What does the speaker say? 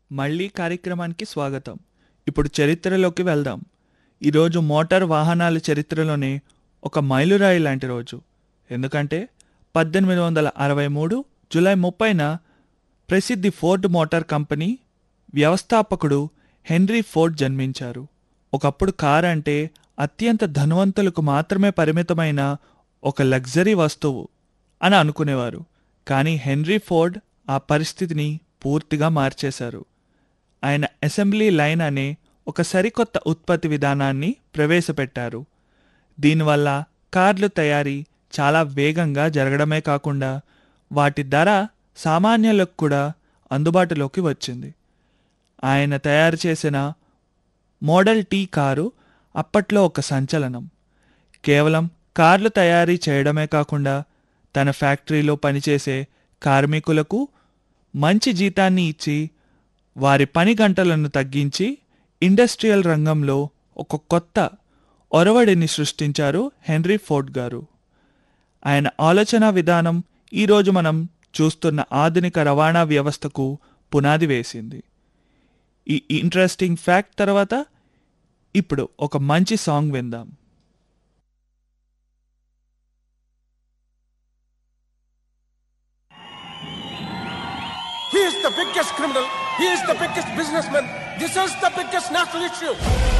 మళ్ళీ కార్యక్రమానికి స్వాగతం ఇప్పుడు చరిత్రలోకి వెళ్దాం ఈరోజు మోటార్ వాహనాల చరిత్రలోనే ఒక మైలురాయి లాంటి రోజు ఎందుకంటే పద్దెనిమిది వందల అరవై మూడు జూలై ముప్పైన ప్రసిద్ధి ఫోర్డ్ మోటార్ కంపెనీ వ్యవస్థాపకుడు హెన్రీ ఫోర్డ్ జన్మించారు ఒకప్పుడు కార్ అంటే అత్యంత ధనవంతులకు మాత్రమే పరిమితమైన ఒక లగ్జరీ వస్తువు అని అనుకునేవారు కానీ హెన్రీ ఫోర్డ్ ఆ పరిస్థితిని పూర్తిగా మార్చేశారు ఆయన అసెంబ్లీ లైన్ అనే ఒక సరికొత్త ఉత్పత్తి విధానాన్ని ప్రవేశపెట్టారు దీనివల్ల కార్లు తయారీ చాలా వేగంగా జరగడమే కాకుండా వాటి ధర సామాన్యులకు కూడా అందుబాటులోకి వచ్చింది ఆయన తయారు చేసిన మోడల్ టీ కారు అప్పట్లో ఒక సంచలనం కేవలం కార్లు తయారీ చేయడమే కాకుండా తన ఫ్యాక్టరీలో పనిచేసే కార్మికులకు మంచి జీతాన్ని ఇచ్చి వారి పని గంటలను తగ్గించి ఇండస్ట్రియల్ రంగంలో ఒక కొత్త ఒరవడిని సృష్టించారు హెన్రీ ఫోర్డ్ గారు ఆయన ఆలోచన విధానం ఈరోజు మనం చూస్తున్న ఆధునిక రవాణా వ్యవస్థకు పునాది వేసింది ఈ ఇంట్రెస్టింగ్ ఫ్యాక్ట్ తర్వాత ఇప్పుడు ఒక మంచి సాంగ్ విందాం He is the biggest criminal. He is the biggest businessman. This is the biggest national issue.